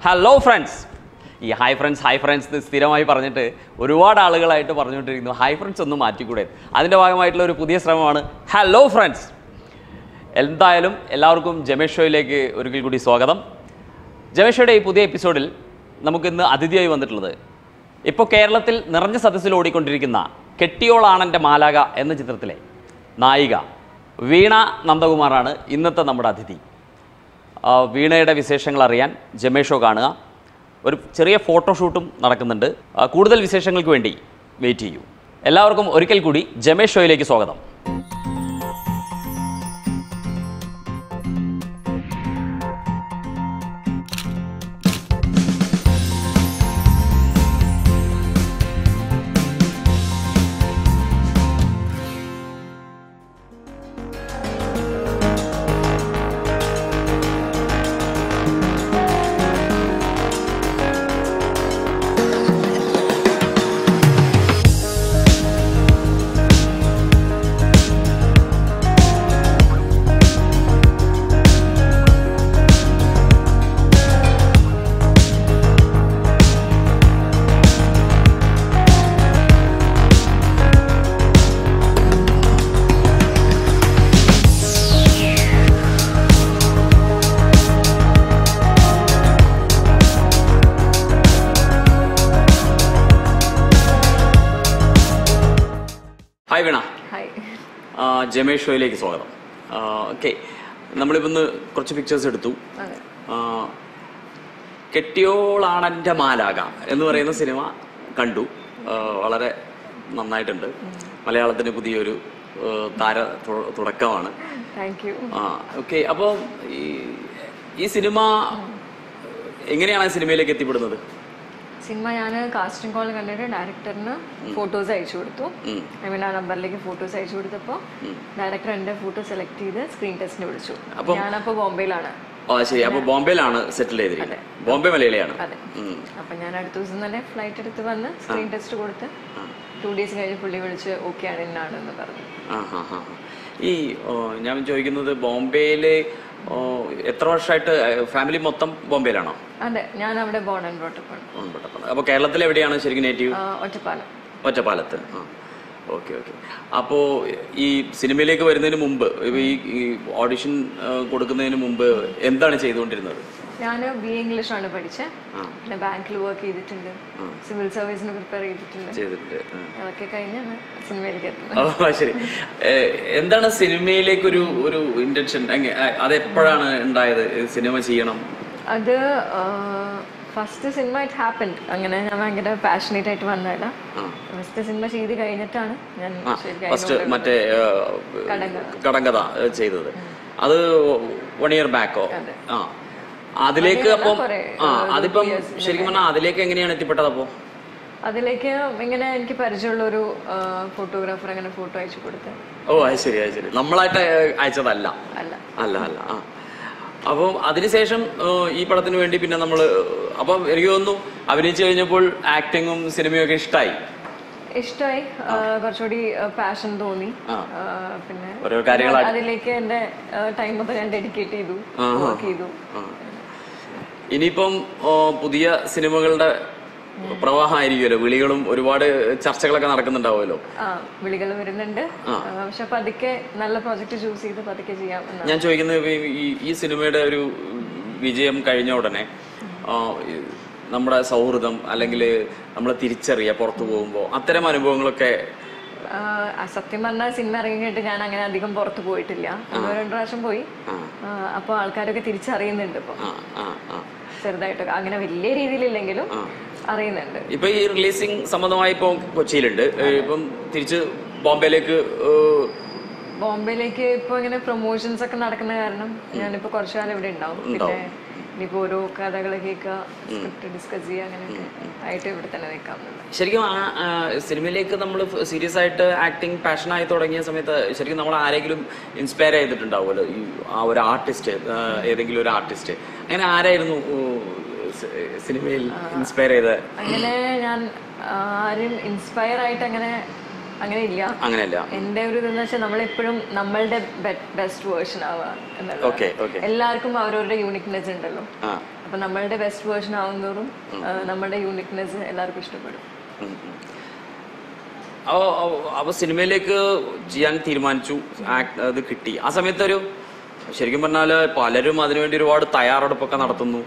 Hello friends ഈ hi friends hi friends എന്ന് സ്ഥിരമായി പറഞ്ഞിട്ട് ഒരുപാട് ആളുകളായിട്ട് പറഞ്ഞുകൊണ്ടിരിക്കുന്നു ഹായ് ഫ്രണ്ട്സ് ഒന്ന് മാറ്റിക്കൂടെ അതിൻ്റെ ഭാഗമായിട്ടുള്ള ഒരു പുതിയ ശ്രമമാണ് ഹലോ ഫ്രണ്ട്സ് എന്തായാലും എല്ലാവർക്കും ജമേഷ് ഷോയിലേക്ക് ഒരിക്കൽ കൂടി സ്വാഗതം ജമേഷ് ഷോയുടെ ഈ പുതിയ എപ്പിസോഡിൽ നമുക്കിന്ന് അതിഥിയായി വന്നിട്ടുള്ളത് ഇപ്പോൾ കേരളത്തിൽ നിറഞ്ഞ സദസ്സിൽ ഓടിക്കൊണ്ടിരിക്കുന്ന കെട്ടിയോളാണൻ്റെ മാലാക എന്ന ചിത്രത്തിലെ നായിക വീണ നന്ദകുമാറാണ് ഇന്നത്തെ നമ്മുടെ അതിഥി ആ, വീണയുടെ വിശേഷങ്ങൾ അറിയാൻ ജമേഷോ കാണുക ഒരു ചെറിയ ഫോട്ടോഷൂട്ടും നടക്കുന്നുണ്ട് ആ, കൂടുതൽ വിശേഷങ്ങൾക്ക് വേണ്ടി വെയിറ്റ് ചെയ്യൂ എല്ലാവർക്കും ഒരിക്കൽ കൂടി ജമേഷ് ഷോയിലേക്ക് സ്വാഗതം ഹായ് വീണ ഹായ് ആ, ജമേഷ് ഷോയിലേക്ക് സ്വാഗതം ഓക്കെ നമ്മളിപ്പോൾ ഇന്ന് കുറച്ച് പിക്ചേഴ്സ് എടുത്തു അതെ ആ, കെട്ടിയോളാണെൻ്റെ മാലാക എന്ന് പറയുന്ന സിനിമ കണ്ടു ആ, വളരെ നന്നായിട്ടുണ്ട് മലയാളത്തിന് പുതിയൊരു ആ, താര തു- തുടക്കമാണ് താങ്ക് യു ആ ഓക്കെ അപ്പോൾ ഈ ഈ സിനിമ എങ്ങനെയാണ് ആ സിനിമയിലേക്ക് എത്തിപ്പെടുന്നത് സിനിമ ഞാൻ കാസ്റ്റിംഗ് കോൾ കണ്ടിട്ട് ഡയറക്ടറിന് ഫോട്ടോസ് അയച്ചു കൊടുത്തു ഉം. ഐ മീൻ ആ നമ്പറിലേക്ക് ഫോട്ടോസ് അയച്ചു കൊടുത്തപ്പോൾ ഡയറക്ടർ എൻ്റെ ഫോട്ടോ സെലക്ട് ചെയ്ത് സ്ക്രീൻ ടെസ്റ്റിന് വിളിച്ചു അപ്പം- ഞാനപ്പോൾ ബോംബെയിലാണ് ആ ശരി അപ്പോൾ ബോംബെയിലാണ് സെറ്റിൽ ചെയ്തിരിക്കുന്നത് ബോംബെ മലയാളിയാണ് അതെ ഉം. അപ്പം ഞാൻ അടുത്ത ദിവസം തന്നെ ഫ്ലൈറ്റ് എടുത്ത് വന്ന് സ്ക്രീൻ ടെസ്റ്റ് കൊടുത്ത് ടു ഡേയ്സ് കഴിഞ്ഞ് പുള്ളി വിളിച്ച് ഓക്കെ ആണ് എന്നാണെന്ന് പറഞ്ഞു ആ ഹാ ഹാ ഈ ഓ, ഞാൻ ചോദിക്കുന്നത് ബോംബെയിൽ എത്ര വർഷമായിട്ട് ഫാമിലി മൊത്തം ബോംബെയിലാണോ അതെ ഞാൻ അവിടെ ബോൺ ആൻഡ് ബ്രോട്ടപ്പാണ് അപ്പോൾ കേരളത്തിൽ എവിടെയാണ് ശരിക്കും നേറ്റീവ് ഒറ്റപ്പാലം ഒറ്റപ്പാലത്ത് ആ ഓക്കെ ഓക്കെ അപ്പോൾ ഈ സിനിമയിലേക്ക് വരുന്നതിന് മുമ്പ് ഇപ്പൊ ഈ ഈ ഓഡിഷൻ കൊടുക്കുന്നതിന് മുമ്പ് എന്താണ് ചെയ്തുകൊണ്ടിരുന്നത് ഞാൻ ബി എ ഇംഗ്ലീഷാണ് പഠിച്ചത് ആ. പിന്നെ ബാങ്കിൽ വർക്ക് ചെയ്തിട്ടുണ്ട് സിവിൽ സർവീസിന് പ്രിപ്പയർ ചെയ്തിട്ടുണ്ട് ചെയ്തിട്ടുണ്ട് ആ. അതൊക്കെ കഴിഞ്ഞാണ് സിനിമയിലേക്ക് എത്തുന്നത് ഓ ശരി ഏ, എന്താണ് സിനിമയിലേക്ക് ഒരു ഒരു ഇന്റൻഷൻ അതെപ്പോഴാണ് ഉണ്ടായത് ഈ സിനിമ ചെയ്യണം അത് ഫസ്റ്റ് സിനിമ ഇറ്റ് ഹാപ്പൻ അങ്ങനെ ഞാൻ ഭയങ്കര പാഷനേറ്റ് ആയിട്ട് വന്നതല്ല ആ ഫസ്റ്റ് സിനിമ ചെയ്ത് കഴിഞ്ഞിട്ടാണ് ഞാൻ ശരിക്കും ഫസ്റ്റ് മറ്റേ ഏ, കടങ്കഥ. കടങ്കഥ ഏ, ചെയ്തത് അത് വൺ ഇയർ ബാക്കോ ആ അതിലേക്ക് അപ്പം കുറേ, ആ അതിപ്പം ശരിക്കും പറഞ്ഞാൽ അതിലേക്ക് എങ്ങനെയാണ് എത്തിപ്പെട്ടത് അപ്പോ അതിലേക്ക് ഇങ്ങനെ എനിക്ക് പരിചയമുള്ള ഒരു ഫോട്ടോഗ്രാഫർ അങ്ങനെ ഫോട്ടോ അയച്ചു കൊടുത്ത് ഓ അത് ശരി അത് ശരി നമ്മളായിട്ട് അയച്ചതല്ല അല്ല അല്ല അല്ല ആ അപ്പം അതിനുശേഷം ഏ, ഈ പടത്തിന് വേണ്ടി പിന്നെ നമ്മൾ അപ്പം എനിക്ക് തോന്നുന്നു അഭിനയിച്ചു കഴിഞ്ഞപ്പോൾ ആക്ടിങ്ങും സിനിമയും ഒക്കെ ഇഷ്ടമായി ഇഷ്ടമായി കുറച്ചുകൂടി പാഷൻ തോന്നി ആ. ആ, പിന്നെ ഓരോ കാര്യങ്ങൾ അതിലേക്ക് എന്റെ ടൈം മൊത്തം ഞാൻ ഡെഡിക്കേറ്റ് ചെയ്തു വർക്ക് ചെയ്തു ഇനിയിപ്പം ഓ, പുതിയ സിനിമകളുടെ പ്രവാഹമായിരിക്കുമല്ലോ വിളികളും ഒരുപാട് ചർച്ചകളൊക്കെ നടക്കുന്നുണ്ടാവുമല്ലോ ആ വിളികൾ വരുന്നുണ്ട് ആ, പക്ഷെ പതുക്കെ നല്ല പ്രോജക്റ്റ് ചൂസ് ചെയ്ത് പതുക്കെ ചെയ്യാം എന്നാണ് ഞാൻ ചോദിക്കുന്നത് ഈ- ഈ ഈ സിനിമയുടെ ഒരു വിജയം കഴിഞ്ഞ ഉടനെ ആ, ഈ നമ്മുടെ സൗഹൃദം അല്ലെങ്കിൽ നമ്മൾ തിരിച്ചറിയുക പുറത്തു പോകുമ്പോൾ അത്തരം അനുഭവങ്ങളൊക്കെ ആ, സത്യം പറഞ്ഞാൽ സിനിമ ഇറങ്ങിയിട്ട് ഞാൻ അങ്ങനെ അധികം പുറത്ത് പോയിട്ടില്ല ഒന്നോ രണ്ടു പ്രാവശ്യം പോയി ആ. അപ്പോൾ ആൾക്കാരൊക്കെ തിരിച്ചറിയുന്നുണ്ട് ഇപ്പൊ ആ ആ ആ ചെറുതായിട്ടൊക്കെ അങ്ങനെ വലിയ രീതിയിലില്ലെങ്കിലും അറിയുന്നുണ്ട് ഇപ്പൊ ഈ റിലീസിങ് സംബന്ധമായി ഇപ്പൊ കൊച്ചിയിലുണ്ട് ഏ, ഇപ്പം തിരിച്ച് ബോംബെയിലേക്ക് ഏ, ബോംബെയിലേക്ക് ഇപ്പൊ ഇങ്ങനെ പ്രൊമോഷൻസ് ഒക്കെ നടക്കുന്ന കാരണം ഞാനിപ്പോ കുറച്ചു കാലം ഇവിടെ ഉണ്ടാവും പിന്നെ ഇനിയിപ്പോ ഓരോ കഥകൾ കേൾക്കുക സ്ക്രിപ്റ്റ് ഡിസ്കസ് ചെയ്യുക അങ്ങനെയൊക്കെ ആയിട്ട് ഇവിടെ തന്നെ നിൽക്കാവുന്നുണ്ട് ശരിക്കും ആ ആ, സിനിമയിലേക്ക് നമ്മൾ സീരിയസ് ആയിട്ട് ആക്ടിങ് പാഷനായി തുടങ്ങിയ സമയത്ത് ശരിക്കും നമ്മൾ ആരെങ്കിലും ഇൻസ്പയർ ചെയ്തിട്ടുണ്ടാവുമല്ലോ ഈ ആ ഒരു ആർട്ടിസ്റ്റ് ഏതെങ്കിലും ഒരു ആർട്ടിസ്റ്റ് അങ്ങനെ ആരായിരുന്നു ഓ, സി- സിനിമയിൽ ഇൻസ്പയർ ചെയ്ത അങ്ങനെ ഞാൻ ആരും ഇൻസ്പയർ ആയിട്ട് അങ്ങനെ അങ്ങനെ ഇല്ല അങ്ങനെയല്ല എന്റെ ഒരു ഇതെന്ന് വെച്ചാൽ നമ്മളെപ്പോഴും നമ്മളുടെ ബെസ്റ്റ് വേർഷൻ ആവുക എന്നുള്ളത് ഓക്കെ ഓക്കെ എല്ലാവർക്കും അവരവരുടെ യൂണിക്നെസ് ഉണ്ടല്ലോ ആ അപ്പൊ നമ്മളുടെ ബെസ്റ്റ് വേർഷൻ ആവുന്നതോറും ആ, നമ്മുടെ യൂണിക്നെസ് എല്ലാവർക്കും ഇഷ്ടപ്പെടും ഉം, ഉം. അപ്പൊ അപ്പൊ സിനിമയിലേക്ക് ചെയ്യാൻ തീരുമാനിച്ചു ആക്ട് അത് കിട്ടി ആ സമയത്ത് ഒരു ശരിക്കും പറഞ്ഞാല് പലരും അതിനുവേണ്ടി ഒരുപാട് തയ്യാറെടുപ്പൊക്കെ നടത്തുന്നു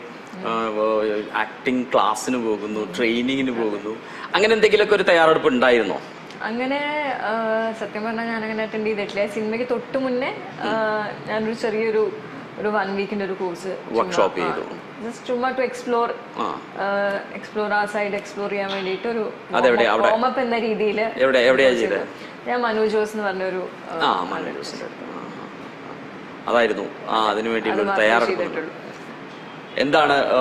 ആക്ടിങ് ക്ലാസ്സിന് പോകുന്നു ട്രെയിനിങ്ങിന് പോകുന്നു അങ്ങനെ എന്തെങ്കിലുമൊക്കെ ഒരു തയ്യാറെടുപ്പ് ഉണ്ടായിരുന്നോ അങ്ങനെ ആ, സത്യം പറഞ്ഞാൽ ഞാൻ അങ്ങനെ അറ്റൻഡ് ചെയ്തിട്ടില്ല സിനിമയ്ക്ക് തൊട്ട് മുന്നേ ആ, ഞാനൊരു ചെറിയൊരു ഒരു വൺ വീക്കിന്റെ ഒരു കോഴ്സ് വർക്ക്ഷോപ്പ് ചെയ്തു ജസ്റ്റ് ചുമ്മാ ടു എക്സ്പ്ലോർ ആ എക്സ്പ്ലോർ ആ സൈഡ് എക്സ്പ്ലോർ ചെയ്യാൻ വേണ്ടിയിട്ട് ഒരു അതെവിടെ? അവിടെ? വാമപ്പ് എന്ന രീതിയിൽ എവിടെ എവിടെയാ ചെയ്തത് ഞാൻ മനു ജോസ് എന്ന് പറഞ്ഞൊരു ആ, ആ മനു ജോസിന്റെ അടുത്ത്. ആ, ആ. അതായിരുന്നു ആ അതിനു വേണ്ടിയുള്ള ഒരു തയ്യാറെടുപ്പ് ചെയ്തിട്ടുള്ളൂ എന്താണ് ആ,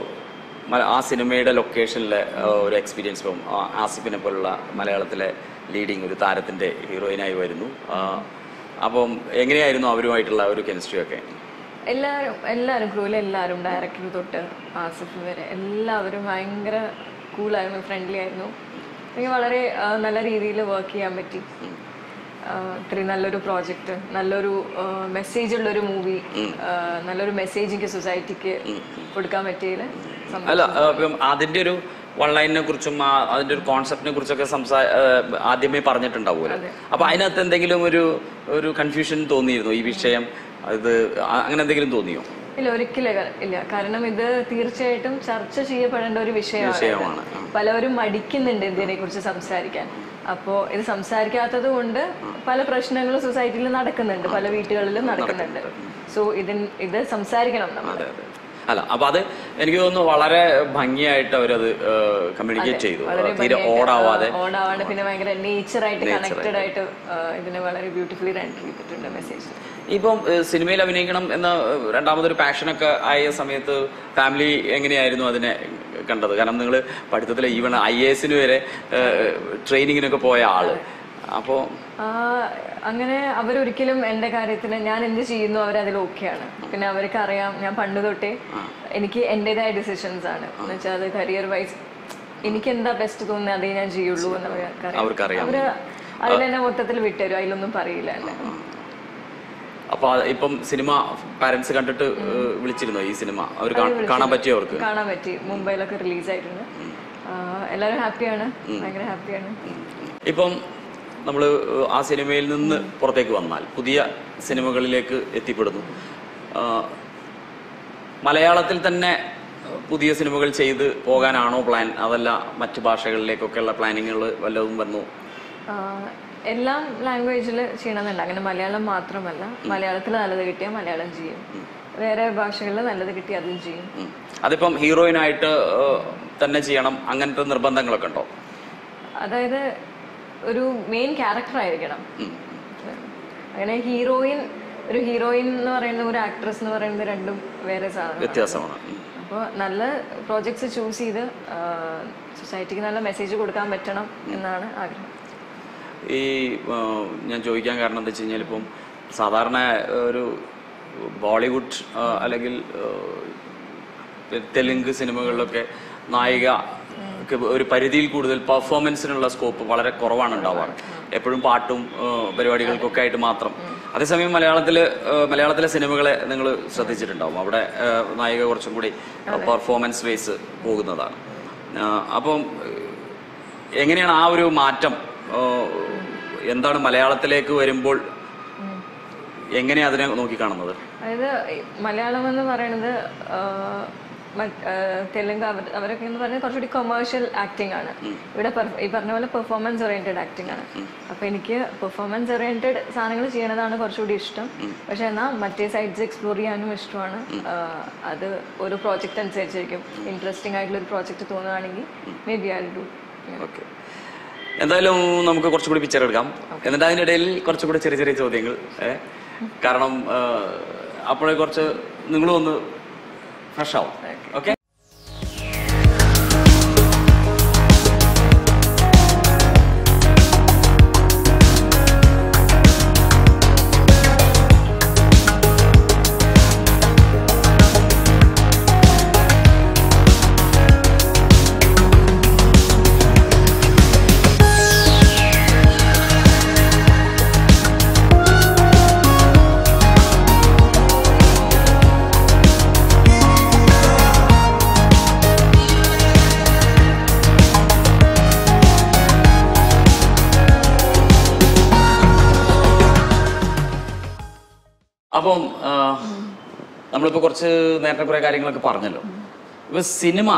മല- ആ സിനിമയുടെ ലൊക്കേഷനിലെ ആ, ഒരു എക്സ്പീരിയൻസ് ഇപ്പം ആ, ആസിഫിനെ പോലുള്ള മലയാളത്തിലെ ലീഡിങ് ഒരു താരത്തിന്റെ ഹീറോയിനായി വരുന്നു ആ, അപ്പം എങ്ങനെയായിരുന്നു അവരുമായിട്ടുള്ള ഒരു കെമിസ്ട്രി ഒക്കെ എല്ലാവരും എല്ലാവരും ക്രൂവിൽ എല്ലാവരും ഡയറക്ടർ തൊട്ട് ആസിഫ് വരെ എല്ലാവരും ഭയങ്കര കൂളായിരുന്നു ഫ്രണ്ട്ലി ആയിരുന്നു എനിക്ക് വളരെ ആ, നല്ല രീതിയിൽ വർക്ക് ചെയ്യാൻ പറ്റി ആ, ഇത്രയും നല്ലൊരു പ്രോജക്റ്റ് നല്ലൊരു മെസ്സേജ് ഉള്ളൊരു മൂവി നല്ലൊരു മെസ്സേജ് എനിക്ക് സൊസൈറ്റിക്ക് കൊടുക്കാൻ പറ്റിയതിൽ അല്ല ആ, ഇപ്പം അതിന്റെ ഒരു വൺ ലൈനിനെ കുറിച്ചും ആ, അതിന്റെ ഒരു കോൺസെപ്റ്റിനെ കുറിച്ചൊക്കെ സംസാ ആ, ആദ്യമേ പറഞ്ഞിട്ടുണ്ടാവുമല്ലോ അപ്പൊ അതിനകത്ത് എന്തെങ്കിലും ഒരു ഒരു കൺഫ്യൂഷൻ തോന്നിയിരുന്നു ഈ വിഷയം ഇത് ആ- അങ്ങനെ എന്തെങ്കിലും തോന്നിയോ ഇല്ല ഒരിക്കലും ക- ഇല്ല കാരണം ഇത് തീർച്ചയായിട്ടും ചർച്ച ചെയ്യപ്പെടേണ്ട ഒരു വിഷയമാണ് വിഷയമാണ് ആ. പലവരും മടിക്കുന്നുണ്ട് ഇതിനെ കുറിച്ച് സംസാരിക്കാൻ അപ്പോ ഇത് സംസാരിക്കാത്തത് കൊണ്ട് പല പ്രശ്നങ്ങളും സൊസൈറ്റിയിൽ നടക്കുന്നുണ്ട് പല വീട്ടുകളിലും നടക്കുന്നുണ്ട് സോ ഇതിൻ ഇത് സംസാരിക്കണം നമ്മൾ അതെ അതെ അല്ല അപ്പൊ അത് എനിക്ക് തോന്നുന്നു വളരെ ഭംഗിയായിട്ട് അവരത് കമ്മ്യൂണിക്കേറ്റ് ചെയ്തു തീരെ ഓടാവാതെ ഓണാവാണ് പിന്നെ ഭയങ്കര നേച്ചറായിട്ട് കണക്റ്റഡ് ആയിട്ട് ആ, ഇതിനെ വളരെ ബ്യൂട്ടിഫുള്ളി റെൻഡർ ചെയ്തിട്ടുണ്ട് മെസ്സേജ് ഇപ്പം ഏഹ്, സിനിമയിൽ അഭിനയിക്കണം എന്ന ഏഹ്, രണ്ടാമതൊരു പാഷനൊക്കെ ആയ സമയത്ത് ഫാമിലി എങ്ങനെയായിരുന്നു അതിനെ കണ്ടത് കാരണം നിങ്ങൾ പഠിത്തത്തിൽ ഈവൺ ഐ എ എസിന് വരെ ട്രെയിനിങ്ങിനൊക്കെ പോയ ആള് അപ്പോ ആ, അങ്ങനെ അവരൊരിക്കലും എൻ്റെ കാര്യത്തിന് ഞാൻ എന്ത് ചെയ്യുന്നു അവരതിൽ ഓക്കെയാണ് പിന്നെ അവർക്ക് അറിയാം ഞാൻ പണ്ട് തൊട്ടേ എനിക്ക് എൻ്റെതായ ഡിസിഷൻസ് ആണ് എന്ന് വെച്ചാൽ അത് കരിയർ വൈസ് എനിക്ക് എന്താ ബെസ്റ്റ് തോന്നുന്നത് അതേ ഞാൻ ചെയ്യുള്ളൂ എന്ന് അവർക്കറിയാം അവർക്കറിയാം അവര് അതിലെന്നെ മൊത്തത്തിൽ വിട്ടുതരും അതിലൊന്നും പറയില്ല എന്നെ അപ്പൊ അത് ഇപ്പം സിനിമ പാരന്റ്സ് കണ്ടിട്ട് ഏഹ്, വിളിച്ചിരുന്നോ ഈ സിനിമ അവർ കാണാൻ പറ്റിയോ അവർക്ക് കാണാൻ പറ്റി മുംബൈയിലൊക്കെ റിലീസ് ആയിട്ടുണ്ട് ആ, എല്ലാവരും ഹാപ്പിയാണ് ഭയങ്കര ഹാപ്പിയാണ് ഇപ്പം നമ്മൾ ആ സിനിമയിൽ നിന്ന് പുറത്തേക്ക് വന്നാൽ പുതിയ സിനിമകളിലേക്ക് എത്തിപ്പെടുന്നു ആ, മലയാളത്തിൽ തന്നെ പുതിയ സിനിമകൾ ചെയ്ത് പോകാനാണോ പ്ലാൻ അതല്ല മറ്റു ഭാഷകളിലേക്കൊക്കെയുള്ള പ്ലാനിങ്ങുകൾ വല്ലതും വന്നു ആ, എല്ലാം ലാംഗ്വേജിൽ ചെയ്യണമെന്നുണ്ട് അങ്ങനെ മലയാളം മാത്രമല്ല മലയാളത്തിൽ നല്ലത് കിട്ടിയാൽ മലയാളം ചെയ്യും വേറെ ഭാഷകളിൽ നല്ലത് കിട്ടിയാൽ അതും ചെയ്യും ഉം. അതിപ്പം ഹീറോയിനായിട്ട് ആ, തന്നെ ചെയ്യണം അങ്ങനത്തെ നിർബന്ധങ്ങളൊക്കെ ഉണ്ടോ അതായത് ഒരു മെയിൻ ക്യാരക്ടർ ആയിരിക്കണം ഉം. അങ്ങനെ ഹീറോയിൻ ഒരു ഹീറോയിൻ എന്ന് പറയുന്ന ഒരു ആക്ട്രസ് എന്ന് പറയുന്നത് രണ്ടും വേറെ സാധനം വ്യത്യാസമാണ് ഉം. അപ്പോൾ നല്ല പ്രോജക്ട്സ് ചൂസ് ചെയ്ത് സൊസൈറ്റിക്ക് നല്ല മെസ്സേജ് കൊടുക്കാൻ പറ്റണം എന്നാണ് ആഗ്രഹം ഈ ആ, ഞാൻ ചോദിക്കാൻ കാരണം എന്താ വെച്ച് കഴിഞ്ഞാൽ ഇപ്പം സാധാരണ ഒരു ബോളിവുഡ് ആ, അല്ലെങ്കിൽ ആ, തെലുങ്ക് സിനിമകളിലൊക്കെ നായിക ക്ക് ഒരു പരിധിയിൽ കൂടുതൽ പെർഫോമൻസിനുള്ള സ്കോപ്പ് വളരെ കുറവാണ് ഉണ്ടാവാറ് എപ്പോഴും പാട്ടും ആ, പരിപാടികൾക്കൊക്കെ ആയിട്ട് മാത്രം അതേസമയം മലയാളത്തില് ആ, മലയാളത്തിലെ സിനിമകളെ നിങ്ങൾ ശ്രദ്ധിച്ചിട്ടുണ്ടാവും അവിടെ ആ, നായിക കുറച്ചും കൂടി പെർഫോമൻസ് ബേസ് പോകുന്നതാണ് ആ, അപ്പം എങ്ങനെയാണ് ആ ഒരു മാറ്റം ആ, എന്താണ് മലയാളത്തിലേക്ക് വരുമ്പോൾ എങ്ങനെയാ അതിനെ നോക്കിക്കാണുന്നത് അതായത് ഈ മലയാളം എന്ന് പറയുന്നത് ആ, മറ്റ്- ആ, തെലുങ്ക് അവർ അവരൊക്കെ എന്ന് പറയുന്നത് കുറച്ചുകൂടി കൊമേഴ്ഷ്യൽ ആക്ടിംഗ് ആണ് ഇവിടെ per- ഈ പറഞ്ഞ പോലെ പെർഫോമൻസ് ഓറിയന്റഡ് ആക്ടിംഗ് ആണ് അപ്പൊ എനിക്ക് പെർഫോമൻസ് ഓറിയന്റഡ് സാധനങ്ങൾ ചെയ്യണതാണ് കുറച്ചുകൂടി ഇഷ്ടം പക്ഷെ എന്നാൽ മറ്റേ സൈഡ്സ് എക്സ്പ്ലോർ ചെയ്യാനും ഇഷ്ടമാണ് ആ, അത് ഒരു പ്രോജക്റ്റ് അനുസരിച്ചിരിക്കും ഇൻട്രസ്റ്റിംഗ് ആയിട്ടുള്ള ഒരു പ്രോജക്റ്റ് തോന്നുകയാണെങ്കിൽ maybe I do okay എന്തായാലും നമുക്ക് കുറച്ചുകൂടി പിക്ചർ എടുക്കാം എന്നിട്ട് അതിൻ്റെ ഇടയിൽ കുറച്ചുകൂടി ചെറിയ ചെറിയ ചോദ്യങ്ങൾ ഏ? കാരണം ആ, അപ്പോഴേ കുറച്ച് നിങ്ങളും ഒന്ന് ഫ്രഷ് ആവും ഓക്കെ അപ്പം ആ, നമ്മളിപ്പോൾ കുറച്ച് നേരത്തെ കുറേ കാര്യങ്ങളൊക്കെ പറഞ്ഞല്ലോ ഇപ്പൊ സിനിമ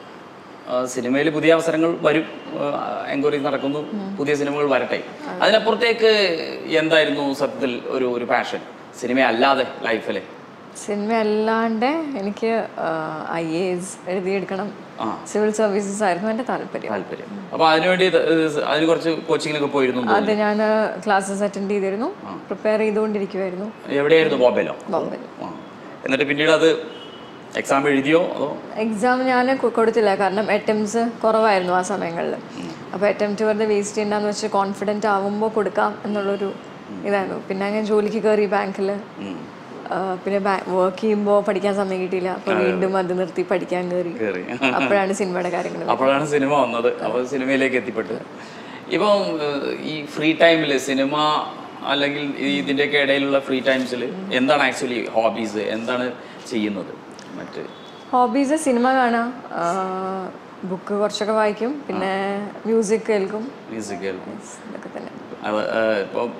സിനിമയിൽ പുതിയ അവസരങ്ങൾ വരും എൻക്വയറി നടക്കുന്നു പുതിയ സിനിമകൾ വരട്ടെ അതിനപ്പുറത്തേക്ക് എന്തായിരുന്നു സത്യത്തിൽ ഒരു ഒരു പാഷൻ സിനിമ അല്ലാതെ ലൈഫിലെ സിനിമ അല്ലാണ്ട് എനിക്ക് ഐ എ എസ് എഴുതിയെടുക്കണം ആ. സിവിൽ സർവീസസ് ആയിരുന്നു എൻ്റെ താല്പര്യം താല്പര്യം അപ്പൊ അതിനുവേണ്ടി ഇത് ഇത് അതിന് കുറച്ച് കോച്ചിങ്ങിനൊക്കെ പോയിരുന്നു എന്ന് അത് ഞാൻ ക്ലാസ്സസ് അറ്റൻഡ് ചെയ്തിരുന്നു പ്രിപ്പയർ ചെയ്തുകൊണ്ടിരിക്കുമായിരുന്നു തോന്നുന്നു. എവിടെയായിരുന്നു ബോംബെയിലോ ബോംബെയിൽ ആ. എന്നിട്ട് പിന്നീട് അത് എക്സാം എഴുതിയോ അതോ എക്സാം ഞാൻ കൊ- കൊടുത്തില്ല കാരണം അറ്റംപ്റ്റ്സ് കുറവായിരുന്നു ആ സമയങ്ങളിൽ അപ്പോൾ അറ്റംപ്റ്റ് വെറുതെ വേസ്റ്റ് ചെയ്യണ്ടെന്ന് വെച്ച് കോൺഫിഡൻറ്റ് ആവുമ്പോൾ കൊടുക്കാം എന്നുള്ളൊരു ഇതായിരുന്നു പിന്നെ ഞാൻ ജോലിക്ക് കയറി ബാങ്കിൽ ഉം. പിന്നെ വർക്ക് ചെയ്യുമ്പോൾ പഠിക്കാൻ സമയം കിട്ടിയില്ല അപ്പോൾ വീണ്ടും അത് നിർത്തി പഠിക്കാൻ കയറി കേറി അപ്പോഴാണ് സിനിമയുടെ കാര്യങ്ങൾ അപ്പോഴാണ് സിനിമ വന്നത് അപ്പോൾ സിനിമയിലേക്ക് എത്തിപ്പെട്ടത് ഇപ്പം ഏഹ്, ഈ ഫ്രീ ടൈമിൽ സിനിമ അല്ലെങ്കിൽ ഈ ഇതിൻ്റെയൊക്കെ ഇടയിലുള്ള ഫ്രീ ടൈംസിൽ എന്താണ് ആക്ച്വലി ഹോബീസ് എന്താണ് ചെയ്യുന്നത് മറ്റ് ഹോബീസ് സിനിമ കാണാം ബുക്ക് കുറച്ചൊക്കെ വായിക്കും പിന്നെ മ്യൂസിക് കേൾക്കും മ്യൂസിക് ഇതൊക്കെ തന്നെ ഇപ്പം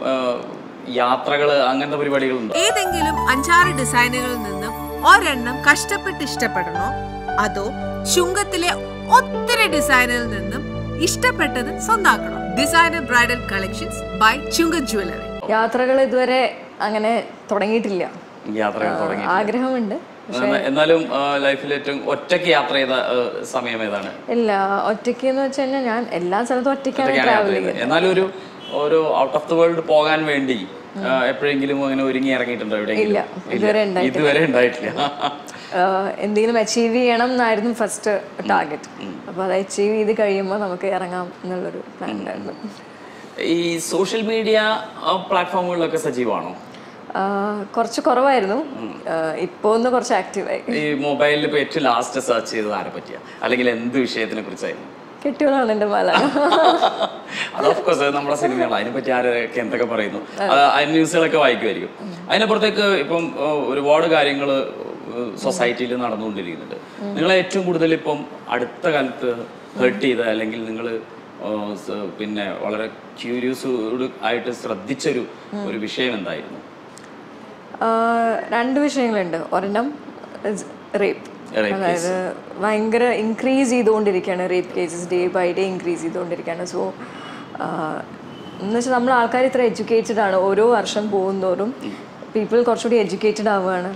യാത്രകൾ അങ്ങനത്തെ പരിപാടികളുണ്ടോ ഏതെങ്കിലും അഞ്ചാറ് ഡിസൈനുകളിൽ നിന്നും ഒരെണ്ണം കഷ്ടപ്പെട്ട് ഇഷ്ടപ്പെടണോ അതോ ചുങ്കത്തിലെ ഒത്തിരി ഡിസൈനിൽ നിന്നും ഇഷ്ടപ്പെട്ടത് സ്വന്താക്കണോ ഡിസൈനർ ബ്രൈഡൽ കളക്ഷൻസ് ബൈ ചുങ്ക ജ്വല്ലറി യാത്രകൾ ഇതുവരെ അങ്ങനെ തുടങ്ങിയിട്ടില്ല യാത്രകൾ തുടങ്ങി ആഗ്രഹമുണ്ട് എന്നാ- എന്നാലും ലൈഫിൽ ഏറ്റവും ഒറ്റയ്ക്ക് യാത്ര ചെയ്ത ഏഹ്, സമയം ഏതാണ് ഇല്ല ഒറ്റയ്ക്ക് എന്ന് വെച്ച് കഴിഞ്ഞാൽ ഞാൻ എല്ലാ സ്ഥലത്തും ഒറ്റയ്ക്കാണ് ഒറ്റയ്ക്കാണ് യാത്ര ട്രാവൽ ചെയ്തത് ചെയ്യുന്നത് എന്നാലും ഒരു ഒരു ഔട്ട് ഓഫ് ദി വേൾഡ് പോകാൻ വേണ്ടി ആ, എപ്പോഴെങ്കിലും അങ്ങനെ ഒരുങ്ങി ഇറങ്ങിയിട്ടുണ്ടോ എവിടെയെങ്കിലും ഇല്ല, ഇതുവരെ ഉണ്ടായിട്ടില്ല. ഇതുവരെ ഉണ്ടായിട്ടില്ല ആഹ് എന്തെങ്കിലും അച്ചീവ് ചെയ്യണം എന്നായിരുന്നു ഫസ്റ്റ് ടാർഗറ്റ് അപ്പോൾ അത് അച്ചീവ് ചെയ്ത് കഴിയുമ്പോൾ നമുക്ക് ഇറങ്ങാം എന്നുള്ളൊരു പ്ലാൻ ഉണ്ടായിരുന്നു ഈ സോഷ്യൽ മീഡിയ പ്ലാറ്റ്ഫോമുകളിലൊക്കെ സജീവമാണോ ആഹ് കുറച്ച് കുറവായിരുന്നു ആഹ് ഇപ്പോൾ ഒന്ന് കുറച്ച് ആക്റ്റീവായി ഈ മൊബൈലിൽ ഇപ്പോൾ ഏറ്റവും ലാസ്റ്റ് സെർച്ച് ചെയ്തത് ആരെ പറ്റിയാ അല്ലെങ്കിൽ എന്ത് വിഷയത്തിനെ കുറിച്ചായിരുന്നു കെട്ടിയോളാണ് എൻ്റെ മല അത് ഓഫ് കോഴ്സ് നമ്മുടെ സിനിമകൾ അതിനെപ്പറ്റി ആരൊക്കെ എന്തൊക്കെ പറയുന്നു അത് അതിന് ന്യൂസുകളൊക്കെ വായിക്കുമായിരിക്കും അതിനപ്പുറത്തേക്ക് ഇപ്പം ഏഹ്, ഒരുപാട് കാര്യങ്ങൾ സൊസൈറ്റിയിൽ നടന്നുകൊണ്ടിരിക്കുന്നുണ്ട് നിങ്ങളെ ഏറ്റവും കൂടുതൽ ഇപ്പം അടുത്ത കാലത്ത് ഹേർട്ട് ചെയ്ത അല്ലെങ്കിൽ നിങ്ങൾ പിന്നെ വളരെ ക്യൂരിയസ് ആയിട്ട് ശ്രദ്ധിച്ചൊരു ഒരു വിഷയം എന്തായിരുന്നു ആഹ് രണ്ട് വിഷയങ്ങളുണ്ട് ഒരെണ്ണം റേപ്പ് Rape അതായത് ഭയങ്കര ഇൻക്രീസ് ചെയ്തുകൊണ്ടിരിക്കുകയാണ് rape cases day by day increase ചെയ്തുകൊണ്ടിരിക്കുകയാണ് സോ എന്ന് വെച്ചാൽ നമ്മൾ ആൾക്കാർ ഇത്ര എഡ്യൂക്കേറ്റഡ് ആണ് ഓരോ വർഷം പോകുന്തോറും പീപ്പിൾ കുറച്ചുകൂടി എഡ്യൂക്കേറ്റഡ് ആവുകയാണ്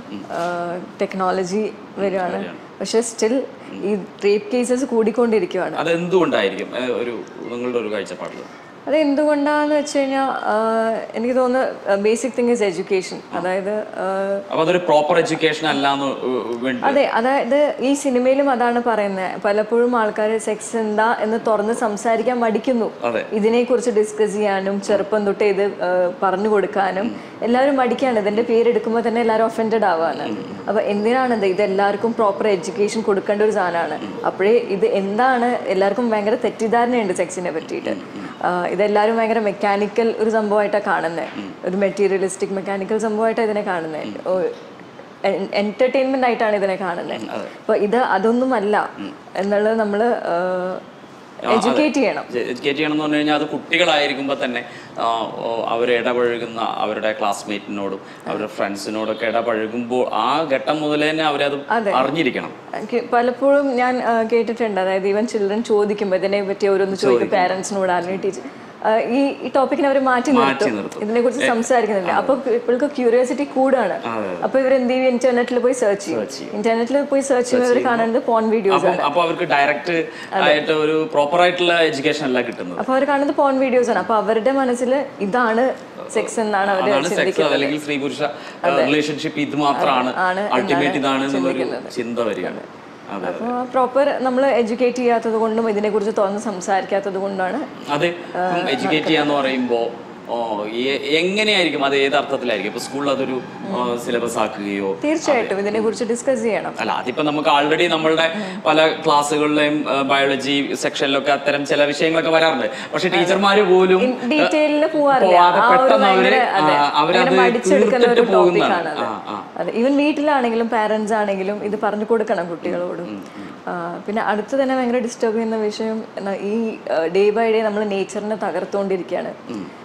ടെക്നോളജി വരികയാണ് പക്ഷെ സ്റ്റിൽ ഈ റേപ്പ് കേസസ് കൂടിക്കൊണ്ടിരിക്കുകയാണ് അത് എന്തുകൊണ്ടായിരിക്കും ഏഹ്, ഒരു നിങ്ങളുടെ ഒരു കാഴ്ചപ്പാടിൽ അത് എന്തുകൊണ്ടാന്ന് വെച്ച് കഴിഞ്ഞാൽ എനിക്ക് തോന്നുന്നു ബേസിക് തിങ് ഇസ് എഡ്യൂക്കേഷൻ അതായത് ആഹ്, അപ്പൊ അതൊരു പ്രോപ്പർ എഡ്യൂക്കേഷൻ അല്ലാന്ന് വേണ്ടി അതെ അതായത് ഈ സിനിമയിലും അതാണ് പറയുന്നത് പലപ്പോഴും ആൾക്കാർ സെക്സ് എന്താ എന്ന് തുറന്ന് സംസാരിക്കാൻ മടിക്കുന്നു അതെ. ഇതിനെക്കുറിച്ച് ഡിസ്കസ് ചെയ്യാനും ചെറുപ്പം തൊട്ടേ ഇത് ആ, പറഞ്ഞു കൊടുക്കാനും എല്ലാവരും മടിക്കാണ് ഇതിന്റെ പേരെടുക്കുമ്പോൾ തന്നെ എല്ലാവരും ഒഫൻഡഡ് ആവാണ് അപ്പൊ എന്തിനാണ് ഇത് ഇത് എല്ലാവർക്കും പ്രോപ്പർ എഡ്യൂക്കേഷൻ കൊടുക്കേണ്ട ഒരു സാധനമാണ് അപ്പോഴേ ഇത് എന്താണ് എല്ലാവർക്കും ഭയങ്കര തെറ്റിദ്ധാരണയുണ്ട് സെക്സിനെ പറ്റിയിട്ട് ആ, ഇതെല്ലാവരും ഭയങ്കര മെക്കാനിക്കൽ ഒരു സംഭവമായിട്ടാണ് കാണുന്നത് ഒരു മെറ്റീരിയലിസ്റ്റിക് മെക്കാനിക്കൽ സംഭവമായിട്ടാണ് ഇതിനെ കാണുന്നത് എന്റർടൈൻമെന്റ് ആയിട്ടാണ് ഇതിനെ കാണുന്നത് അപ്പൊ ഇത് അതൊന്നുമല്ല എന്നുള്ളത് നമ്മൾ എഡ്യൂക്കേറ്റ് ചെയ്യണം എഡ്യൂക്കേറ്റ് ചെയ്യണം എന്ന് പറഞ്ഞു കഴിഞ്ഞാൽ അത് കുട്ടികളായിരിക്കുമ്പോൾ തന്നെ ആ, ഓ, അവർ ഇടപഴകുന്ന അവരുടെ ക്ലാസ്മേറ്റിനോടും അവരുടെ ഫ്രണ്ട്സിനോടൊക്കെ ഇടപഴകുമ്പോൾ ആ ഘട്ടം മുതലേ തന്നെ അവരത് അറിഞ്ഞിരിക്കണം എനിക്ക് പലപ്പോഴും ഞാൻ ആ, കേട്ടിട്ടുണ്ട് അതായത് ഈവൻ ചിൽഡ്രൻ ചോദിക്കുമ്പോൾ ഇതിനെ പറ്റി ഓരോന്ന് ചോദിക്കും പാരന്റ്സിനോട് അല്ലെങ്കിൽ ടീച്ചർ ഈ ഈ ടോപ്പിക്കിനെ അവർ മാറ്റി നിർത്തും നിർത്തും. ഇതിനെ കുറിച്ച് സംസാരിക്കുന്നില്ല അപ്പൊ ഇപ്പോൾക്ക് ക്യൂരിയോസിറ്റി കൂടാണ് അപ്പൊ ഇവർ എന്ത് ചെയ്യും ഇന്റർനെറ്റിൽ പോയി സെർച്ച് ചെയ്യും ഇന്റർനെറ്റിൽ പോയി സെർച്ച് ചെയ്യുമ്പോൾ ഇവർ കാണുന്നത് പോൺ വീഡിയോസ് അപ്പം അപ്പോൾ അവർക്ക് ഡയറക്റ്റ് ആയിട്ട് ഒരു പ്രോപ്പർ ആയിട്ടുള്ള എഡ്യൂക്കേഷൻ അല്ല കിട്ടുന്നത് അപ്പൊ അവർ കാണുന്നത് പോൺ വീഡിയോസ് ആണ് അപ്പൊ അവരുടെ മനസ്സിൽ ഇതാണ് സെക്സ് എന്നാണ് അവർ അതാണ് സെക്സ് അല്ലെങ്കിൽ സ്ത്രീ പുരുഷ റിലേഷൻഷിപ്പ് ഇത് മാത്രമാണ് ആണ് അൾട്ടിമേറ്റ് ഇതാണ് എന്നുള്ളൊരു ചിന്ത വരികയാണ് അതെ അപ്പോൾ പ്രോപ്പർ നമ്മൾ എഡ്യൂക്കേറ്റ് ചെയ്യാത്തത് കൊണ്ടും ഇതിനെക്കുറിച്ച് തുറന്ന് സംസാരിക്കാത്തത് കൊണ്ടാണ് അത് എഡ്യൂക്കേറ്റ് ചെയ്യാന്ന് പറയുമ്പോൾ ഓ എ- എങ്ങനെയായിരിക്കും അത് ഏത് അർത്ഥത്തിലായിരിക്കും ഇപ്പൊ സ്കൂളിൽ അതൊരു സിലബസ് ആക്കുകയോ തീർച്ചയായിട്ടും ഇതിനെക്കുറിച്ച് ഡിസ്കസ് ചെയ്യണം അല്ല അതിപ്പോ നമുക്ക് ആൾറെഡി നമ്മളുടെ പല ക്ലാസ്സുകളിലെയും ബയോളജി സെക്ഷനിലൊക്കെ അത്തരം ചില വിഷയങ്ങളൊക്കെ വരാറുണ്ട് പക്ഷെ ടീച്ചർമാര് പോലും ഡീറ്റെയിലിൽ പോവാറില്ല പോവാതെ ആ ഒരു പെട്ടെന്ന് അവര് ഭയങ്കര അതെ ആ, അവരത് ഭയങ്കര മടിച്ചെടുക്കുന്ന ഒരു തീർത്തിട്ട് ടോപ്പിക്കാണ് പോകുന്നതാണ്. അത് ആ, ആ. അതെ ഈവൻ വീട്ടിലാണെങ്കിലും പാരന്റ്സ് ആണെങ്കിലും ഇത് പറഞ്ഞു കൊടുക്കണം കുട്ടികളോടും ആ, പിന്നെ അടുത്ത് തന്നെ ഭയങ്കര ഡിസ്റ്റർബ് ചെയ്യുന്ന വിഷയം എന്നാ ഈ ഡേ ബൈ ഡേ നമ്മൾ നേച്ചറിനെ തകർത്തുകൊണ്ടിരിക്കുകയാണ്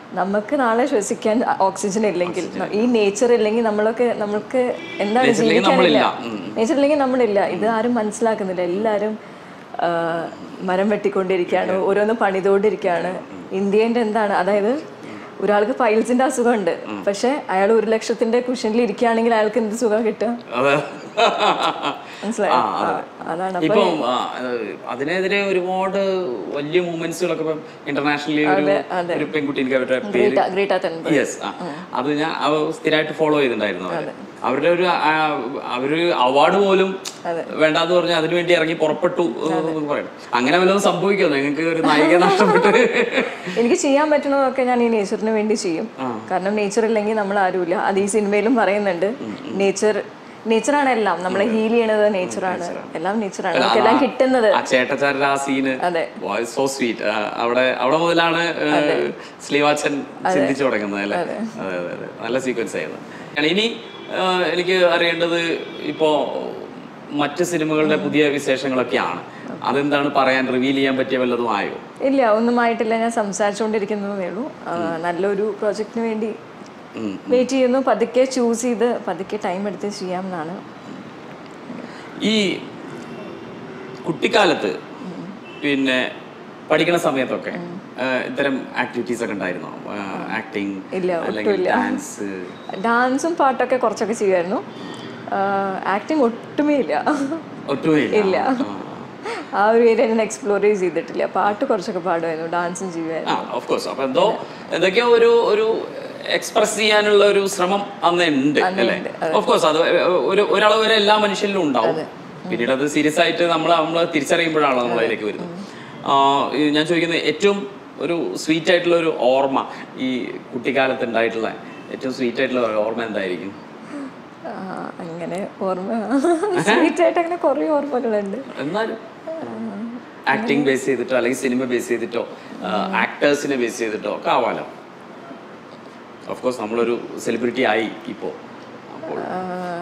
നമുക്ക് നാളെ ശ്വസിക്കാൻ ഓക്സിജൻ ഇല്ലെങ്കിൽ ഈ നേച്ചർ ഇല്ലെങ്കിൽ നമ്മളൊക്കെ നമ്മൾക്ക് എന്താണ് Nature ഇല്ലെങ്കിൽ ജീവിക്കാനില്ല നമ്മളില്ല. നേച്ചർ ഇല്ലെങ്കിൽ നമ്മളില്ല ഇത് ആരും മനസ്സിലാക്കുന്നില്ല എല്ലാവരും ആ, മരം വെട്ടിക്കൊണ്ടിരിക്കുകയാണ് ഓരോന്ന് പണിതുകൊണ്ടിരിക്കുകയാണ് ഇന്ത്യൻ്റെ എന്താണ് അതായത് ഒരാൾക്ക് പൈൽസിന്റെ അസുഖമുണ്ട് പക്ഷെ അയാൾ ഒരു ലക്ഷത്തിന്റെ കുഷനിൽ ഇരിക്കുകയാണെങ്കിൽ അയാൾക്ക് എന്ത് സുഖം കിട്ടുക അതെ മനസ്സിലായോ ആ, അതെ. ആ, അതാണ് അപ്പൊ ഇപ്പം ആ, ഏഹ്, അതിനെതിരെ ഒരുപാട് വലിയ മൂവ്മെന്റ്സുകളൊക്കെ ഇപ്പം ഇന്റർനാഷണലി ഒരു ഒരു പെൺകുട്ടി എനിക്ക് അവരുടെ പേര് ഗ്രേറ്റ ഗ്രേറ്റ തൻബർഗ് യെസ് അത് ഞാൻ അവ സ്ഥിരമായിട്ട് ഫോളോ ചെയ്തിട്ടുണ്ടായിരുന്നു അവര്. അവരുടെ ഒരു ആ, അവര് അവാർഡ് പോലും വേണ്ടാന്ന് പറഞ്ഞ് അതിനു വേണ്ടി ഇറങ്ങി പുറപ്പെട്ടു എന്ന് പറയണം അങ്ങനെ വല്ലതും സംഭവിക്കുമോ നിങ്ങൾക്ക് ഒരു നായിക നഷ്ടപ്പെട്ട് എനിക്ക് ചെയ്യാൻ പറ്റുന്നതൊക്കെ ഞാൻ ഈ നേച്ചറിന് വേണ്ടി ചെയ്യും കാരണം നേച്ചർ ഇല്ലെങ്കിൽ നമ്മൾ ആരുമില്ല അത് ഈ സിനിമയിലും പറയുന്നുണ്ട് നേച്ചർ നേച്ചറാണ് എല്ലാം നമ്മളെ ഹീൽ ചെയ്യണത് നേച്ചറാണ് എല്ലാം നേച്ചറാണ് നമുക്ക് എല്ലാം കിട്ടുന്നത് ആ ചേട്ടച്ചാരുടെ ആ സീന് അതെ. സോ സ്വീറ്റ് അവിടെ അവിടെ മുതലാണ് ഏഹ്, സ്ലീവാച്ചൻ ചിന്തിച്ചു തുടങ്ങുന്നത് അല്ലേ അതെ അതെ അതെ നല്ല സീക്വൻസ് ആയിരുന്നു കാരണം ഇനി ഏഹ്, എനിക്ക് അറിയേണ്ടത് ഇപ്പോ മറ്റ് സിനിമകളുടെ പുതിയ വിശേഷങ്ങളൊക്കെയാണ് അതെന്താണ് പറയാൻ റിവീൽ ചെയ്യാൻ പറ്റിയ വല്ലതും ആയോ ഇല്ല ഒന്നും ആയിട്ടില്ല ഞാൻ സംസാരിച്ചുകൊണ്ടിരിക്കുന്നതേ ഉള്ളൂ ആ, നല്ലൊരു പ്രോജക്റ്റിന് വേണ്ടി ഉം. വെയിറ്റ് ചെയ്യുന്നു പതുക്കെ ചൂസ് ചെയ്ത് പതുക്കെ ടൈം എടുത്ത് ചെയ്യാം എന്നാണ് ഈ കുട്ടിക്കാലത്ത് പിന്നെ പഠിക്കുന്ന സമയത്തൊക്കെ ഏഹ്, ഇത്തരം ആക്ടിവിറ്റീസ് ഒക്കെ ഉണ്ടായിരുന്നോ ആക്ടിങ് ഇല്ല, അല്ലെങ്കിൽ ഡാൻസ് ഡാൻസും പാട്ടൊക്കെ കുറച്ചൊക്കെ ചെയ്യുമായിരുന്നു ആക്ടിങ് ഒട്ടുമേ ഇല്ല ഒട്ടുമില്ല ഇല്ല ആ ഒരു ഏരിയ ഞാൻ എക്സ്പ്ലോർ ചെയ്തിട്ടില്ല പാട്ട് കുറച്ചൊക്കെ പാടുമായിരുന്നു ഡാൻസും ചെയ്യുമായിരുന്നു ആ ഓഫ് കോഴ്സ് അപ്പൊ എന്തോ എന്തൊക്കെയോ ഒരു ഒരു എക്സ്പ്രസ് ചെയ്യാനുള്ള ഒരു ശ്രമം അന്ന് ഉണ്ട് അല്ലേ ഓഫ് കോഴ്സ് അത് ഒരു ഒരളവ് വരെ എല്ലാ മനുഷ്യരിലും ഉണ്ടാവും പിന്നീട് അത് സീരിയസ് ആയിട്ട് നമ്മൾ നമ്മൾ തിരിച്ചറിയുമ്പോഴാണ് നമ്മൾ അതിലേക്ക് വരുന്നത് ആ, ഈ ഞാൻ ചോദിക്കുന്നത് ഏറ്റവും ഒരു സ്വീറ്റ് ആയിട്ടുള്ള ഒരു ഓർമ്മ ഈ കുട്ടിക്കാലത്ത് ഉണ്ടായിട്ടുള്ള ഏറ്റവും സ്വീറ്റ് ആയിട്ടുള്ള ഒരു ഓർമ്മ എന്തായിരിക്കും ആ, അങ്ങനെ ഓർമ്മ സ്വീറ്റ് ആയിട്ട് അങ്ങനെ കുറേ ഓർമ്മകളുണ്ട് എന്നാലും ആക്ടിങ് ബേസ് ചെയ്തിട്ടോ അല്ലെങ്കിൽ സിനിമ ബേസ് ചെയ്തിട്ടോ ആക്ടേഴ്സിനെ ബേസ് ചെയ്തിട്ടോ ഒക്കെ ആവാലോ ഓഫ് കോഴ്സ് നമ്മളൊരു സെലിബ്രിറ്റി ആയി ഇപ്പോ അപ്പോൾ ആ,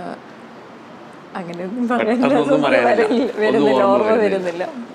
അങ്ങനെയൊന്നും പെട്ടെന്നൊന്നും പറയാനില്ല പറയാനില്ല. ഒന്നും വരുന്നില്ല ഓർമ്മ ഓർമ്മ വരുന്നില്ല. വരുന്നില്ല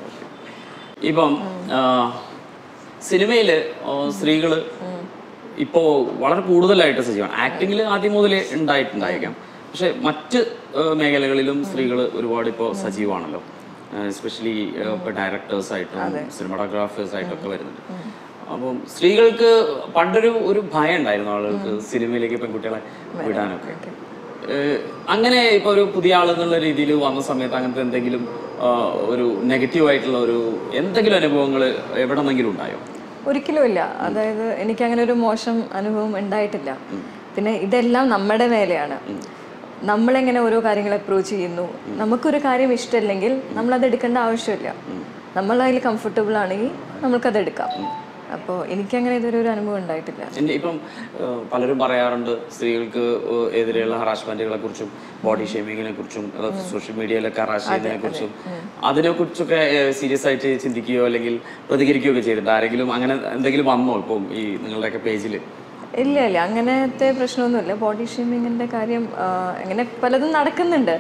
ഇപ്പം ആ, സിനിമയില് ആ, സ്ത്രീകള് ഇപ്പോ വളരെ കൂടുതലായിട്ട് സജീവമാണ് ആക്ടിങ്ങിൽ ആദ്യം മുതലേ ഉണ്ടായിട്ടുണ്ടായിരിക്കാം പക്ഷെ മറ്റ് ആ, മേഖലകളിലും സ്ത്രീകൾ ഒരുപാട് ഇപ്പോൾ സജീവമാണല്ലോ എസ്പെഷ്യലി ഇപ്പോൾ ഡയറക്ടേഴ്സ് ആയിട്ടും സിനിമാറ്റോഗ്രാഫേഴ്സ് ആയിട്ടൊക്കെ വരുന്നുണ്ട് അപ്പം സ്ത്രീകൾക്ക് പണ്ടൊരു ഒരു ഭയം ഉണ്ടായിരുന്നു ആളുകൾക്ക് സിനിമയിലേക്ക് പെൺകുട്ടികളെ വിടാനൊക്കെ ഏഹ് അങ്ങനെ ഇപ്പൊ ഒരു പുതിയ ആൾ എന്നുള്ള രീതിയിൽ വന്ന സമയത്ത് അങ്ങനത്തെ എന്തെങ്കിലും ആ, ഒരു നെഗറ്റീവ് ആയിട്ടുള്ള ഒരു എന്തെങ്കിലും അനുഭവങ്ങൾ എവിടെ നിന്നെങ്കിലും ഉണ്ടായോ ഒരിക്കലും ഇല്ല അതായത് എനിക്ക് അങ്ങനെ ഒരു മോശം അനുഭവം ഉണ്ടായിട്ടില്ല പിന്നെ ഇതെല്ലാം നമ്മുടെ മേലെയാണ് നമ്മളെങ്ങനെ ഓരോ കാര്യങ്ങൾ അപ്രോച്ച് ചെയ്യുന്നു നമുക്കൊരു കാര്യം ഇഷ്ടമില്ലെങ്കിൽ നമ്മളത് എടുക്കേണ്ട ആവശ്യമില്ല നമ്മൾ അതിൽ കംഫർട്ടബിൾ ആണെങ്കിൽ നമുക്കത് എടുക്കാം അപ്പോൾ എനിക്കങ്ങനെ ഇതൊരു ഒരു അനുഭവം ഉണ്ടായിട്ടില്ല എന്നെ ഇപ്പം ഏഹ്, പലരും പറയാറുണ്ട് സ്ത്രീകൾക്ക് ഏഹ്, എതിരെയുള്ള ഹറാസ്മെന്റുകളെ കുറിച്ചും ബോഡി ഷേമിങ്ങിനെ കുറിച്ചും സോഷ്യൽ മീഡിയയിലൊക്കെ ഹറാസ് ചെയ്യുന്നതിനെ കുറിച്ചും അതിനെ കുറിച്ചൊക്കെ സീരിയസ് ആയിട്ട് ചിന്തിക്കുകയോ അല്ലെങ്കിൽ പ്രതികരിക്കുകയോ ഒക്കെ ചെയ്തിട്ടുണ്ട് ആരെങ്കിലും അങ്ങനെ എന്തെങ്കിലും വന്നോ ഇപ്പം ഈ നിങ്ങളുടെയൊക്കെ പേജിൽ ഇല്ല ഇല്ല അങ്ങനത്തെ പ്രശ്നമൊന്നുമില്ല ബോഡി ഷേമിങ്ങിന്റെ കാര്യം ആ, അങ്ങനെ പലതും നടക്കുന്നുണ്ട്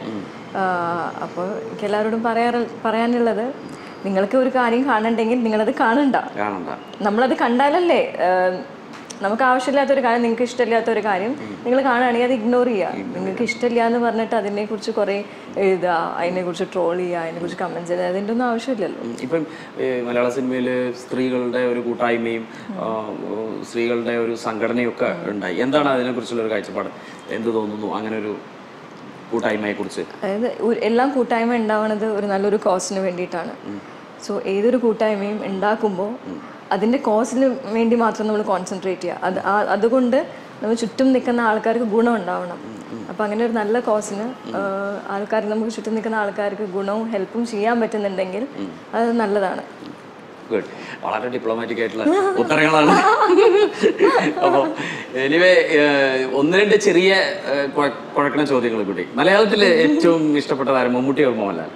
അപ്പോൾ എനിക്ക് എല്ലാവരോടും പറയാറ് പറയാനുള്ളത് നിങ്ങൾക്ക് ഒരു കാര്യം കാണണ്ടെങ്കിൽ നിങ്ങളത് കാണണ്ട കാണണ്ട നമ്മളത് കണ്ടാലല്ലേ ആ, നമുക്ക് ആവശ്യമില്ലാത്ത ഒരു കാര്യം നിങ്ങൾക്ക് ഇഷ്ടമില്ലാത്ത ഒരു കാര്യം നിങ്ങൾ കാണുകയാണെങ്കിൽ അത് ഇഗ്നോർ ചെയ്യുക നിങ്ങൾക്ക് ഇഷ്ടമില്ല എന്ന് പറഞ്ഞിട്ട് അതിനെക്കുറിച്ച് കുറേ എഴുതുക അതിനെക്കുറിച്ച് ട്രോൾ ചെയ്യുക അതിനെക്കുറിച്ച് കമൻറ്റ് ചെയ്യുക അതിൻ്റെ ഒന്നും ആവശ്യമില്ലല്ലോ ഉം. ഇപ്പം ഏഹ്, മലയാള സിനിമയിൽ സ്ത്രീകളുടെ ഒരു കൂട്ടായ്മയും ആ, സ്ത്രീകളുടെ ഒരു സംഘടനയൊക്കെ ഉണ്ടായി എന്താണ് അതിനെക്കുറിച്ചുള്ള ഒരു കാഴ്ചപ്പാട് എന്ത് തോന്നുന്നു അങ്ങനെ ഒരു കൂട്ടായ്മയെ കുറിച്ച് അതായത് ഒരു- എല്ലാം കൂട്ടായ്മ ഉണ്ടാവുന്നത് ഒരു നല്ലൊരു കോസിന് വേണ്ടിയിട്ടാണ് സോ ഏതൊരു കൂട്ടായ്മയും ഉണ്ടാക്കുമ്പോൾ അതിൻ്റെ കോസിന് വേണ്ടി മാത്രം നമ്മൾ കോൺസെൻട്രേറ്റ് ചെയ്യുക അത് ആ- അതുകൊണ്ട് നമ്മൾ ചുറ്റും നിൽക്കുന്ന ആൾക്കാർക്ക് ഗുണം ഉണ്ടാവണം അപ്പം അങ്ങനെ ഒരു നല്ല കോസിന് ആൾക്കാർ നമുക്ക് ചുറ്റും നിൽക്കുന്ന ആൾക്കാർക്ക് ഗുണവും ഹെൽപ്പും ചെയ്യാൻ പറ്റുന്നുണ്ടെങ്കിൽ അത് നല്ലതാണ് ഗുഡ് വളരെ ഡിപ്ലോമാറ്റിക് ആയിട്ടുള്ള ഉത്തരങ്ങളാണ് അപ്പോൾ എനിവേ ഒന്ന് രണ്ട് ചെറിയ ഏഹ്, കുഴ- കുഴക്കണ ചോദ്യങ്ങൾ കൂടി മലയാളത്തിലെ ഏറ്റവും ഇഷ്ടപ്പെട്ട താരം മമ്മൂട്ടി മോഹൻലാൽ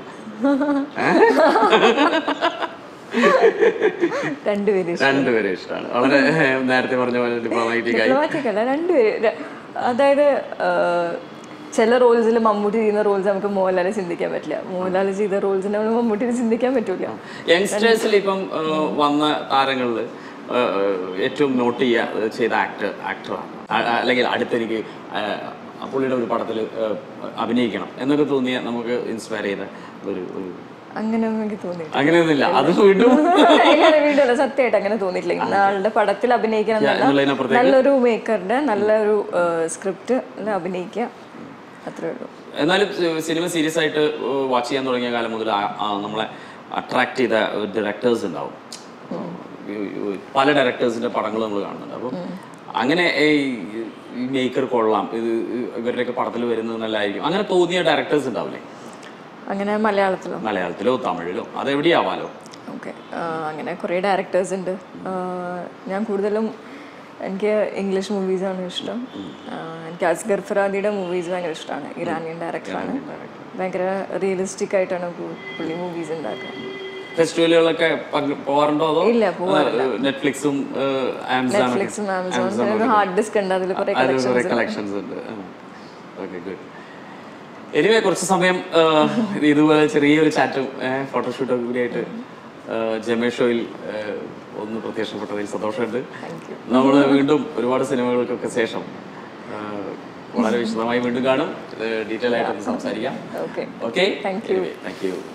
രണ്ടുപേരും രണ്ടുപേരും ഇഷ്ടമാണ് വളരെ ഏഹ്, നേരത്തെ പറഞ്ഞ പോലെ ഡിപ്ലോമാറ്റിക് ആയി ഡിപ്ലോമാറ്റിക് അല്ല രണ്ടുപേര് ര- അതായത് ആ, ചില റോൾസിൽ മമ്മൂട്ടി ചെയ്യുന്ന റോൾസ് നമുക്ക് മോഹൻലാലെ ചിന്തിക്കാൻ പറ്റില്ല മോഹൻലാൽ ചെയ്ത റോൾസിനെ നമ്മൾ മമ്മൂട്ടിനെ ചിന്തിക്കാൻ പറ്റൂല യങ്സ്റ്റേഴ്സിൽ ഇപ്പം ഏഹ്, വന്ന താരങ്ങളിൽ ആ, ഏറ്റവും നോട്ട് ചെയ്യുക ചെയ്ത ആക്ടർ ആക്ടറാണ് അല്ലെങ്കിൽ അടുത്തെനിക്ക് ആ, പുള്ളിയുടെ ഒരു പടത്തിൽ അഭിനയിക്കണം എന്നൊക്കെ തോന്നിയ നമുക്ക് ഇൻസ്പയർ ചെയ്ത ഒരു ഒരു അങ്ങനെ എനിക്ക് തോന്നിയിട്ടില്ല അങ്ങനെയൊന്നുമില്ല അത് വീണ്ടും ഇങ്ങനെ വീണ്ടും സത്യമായിട്ട് അങ്ങനെ തോന്നിയിട്ടില്ല ഇന്ന ആളുടെ പടത്തിൽ അഭിനയിക്കണം എന്നല്ല എന്നുള്ളതിനപ്പുറത്തേക്ക് നല്ലൊരു മേക്കറുടെ നല്ലൊരു സ്ക്രിപ്റ്റ് അഭിനയിക്കുക അത്രേ ഉള്ളൂ എന്നാലും സി- സിനിമ സീരിയസ് ആയിട്ട് വാച്ച് ചെയ്യാൻ തുടങ്ങിയ കാലം മുതൽ ആ- ആ നമ്മളെ അട്രാക്ട് ചെയ്ത ഡയറക്ടേഴ്സ് ഉണ്ടാവും ഈ- ഈ പല ഡയറക്ടേഴ്സിന്റെ പടങ്ങൾ നമ്മൾ കാണുന്നുണ്ട് അപ്പം അങ്ങനെ ഈ മേക്കർ കൊള്ളാം ഇത് ഇവരുടെയൊക്കെ പടത്തിൽ വരുന്നത് നല്ലതായിരിക്കും അങ്ങനെ തോന്നിയ ഡയറക്ടേഴ്സ് ഉണ്ടാവില്ലേ അങ്ങനെ മലയാളത്തിലോ മലയാളത്തിലോ തമിഴിലോ അതെവിടെയാവാലോ ഓക്കെ അങ്ങനെ കുറേ ഡയറക്ടേഴ്സ് ഉണ്ട് ആ, ഞാൻ കൂടുതലും എനിക്ക് ഇംഗ്ലീഷ് മൂവീസാണ് ഇഷ്ടം ആ, എനിക്ക് അസ്ഗർ ഫറാദിയുടെ മൂവീസ് ഭയങ്കര ഇഷ്ടമാണ് ഇറാനിയൻ ഡയറക്ടറാണ് ഭയങ്കര റിയലിസ്റ്റിക് ആയിട്ടാണ് പു- പുള്ളി മൂവീസ് ഉണ്ടാക്കുക ഫെസ്റ്റിവലുകളൊക്കെ പങ്ക് പോകാറുണ്ടോ അതോ ഇല്ല, നെറ്റ്ഫ്ലിക്സും ആമസോണും നെറ്റ്ഫ്ലിക്സും ആമസോൺ ഒരു ഹാർഡ് ഡിസ്ക് ഉണ്ട് അതിൽ കുറേ അതിൽ കുറെ കളക്ഷൻസ് ഉണ്ട് ഓക്കെ ഗുഡ് എനിവേ കുറച്ച് സമയം ആ, ഇതുപോലെ ചെറിയൊരു ചാറ്റും ഫോട്ടോഷൂട്ടും കൂടിയായിട്ട് ആ, ജമേഷ് ഷോയിൽ ആ, ഒന്ന് പ്രത്യക്ഷപ്പെട്ടതിൽ സന്തോഷമുണ്ട് നമ്മൾ വീണ്ടും ഒരുപാട് സിനിമകൾക്കൊക്കെ ശേഷം ആ, വളരെ വിശദമായി വീണ്ടും കാണും ഡീറ്റെയിൽ ആയിട്ട് ഒന്ന് സംസാരിക്കാം okay okay Thank you. Thank you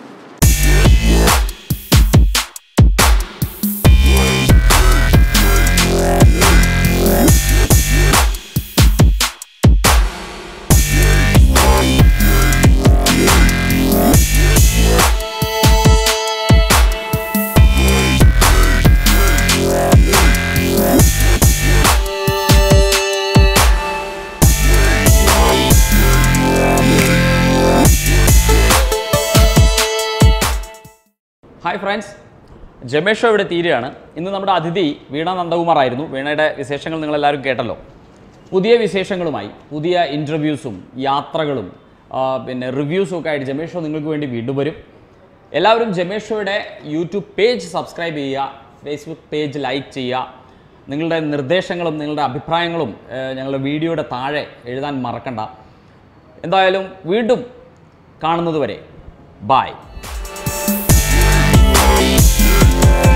hi friends Jamesh show ഇവിടെ തീരുകയാണ് ഇന്ന് നമ്മുടെ അതിഥി വീണ നന്ദകുമാർ ആയിരുന്നു വീണയുടെ വിശേഷങ്ങൾ നിങ്ങളെല്ലാവരും കേട്ടല്ലോ പുതിയ വിശേഷങ്ങളുമായി പുതിയ ഇൻ്റർവ്യൂസും യാത്രകളും ആ, പിന്നെ റിവ്യൂസും ഒക്കെ ആയിട്ട് ജമേഷ് ഷോ നിങ്ങൾക്ക് വേണ്ടി വീണ്ടും വരും എല്ലാവരും ജമേഷ് ഷോയുടെ യൂട്യൂബ് പേജ് സബ്സ്ക്രൈബ് ചെയ്യുക ഫേസ്ബുക്ക് പേജ് ലൈക്ക് ചെയ്യുക നിങ്ങളുടെ നിർദ്ദേശങ്ങളും നിങ്ങളുടെ അഭിപ്രായങ്ങളും ഏഹ്, ഞങ്ങളുടെ വീഡിയോയുടെ താഴെ എഴുതാൻ മറക്കണ്ട എന്തായാലും വീണ്ടും കാണുന്നത് വരെ ബായ്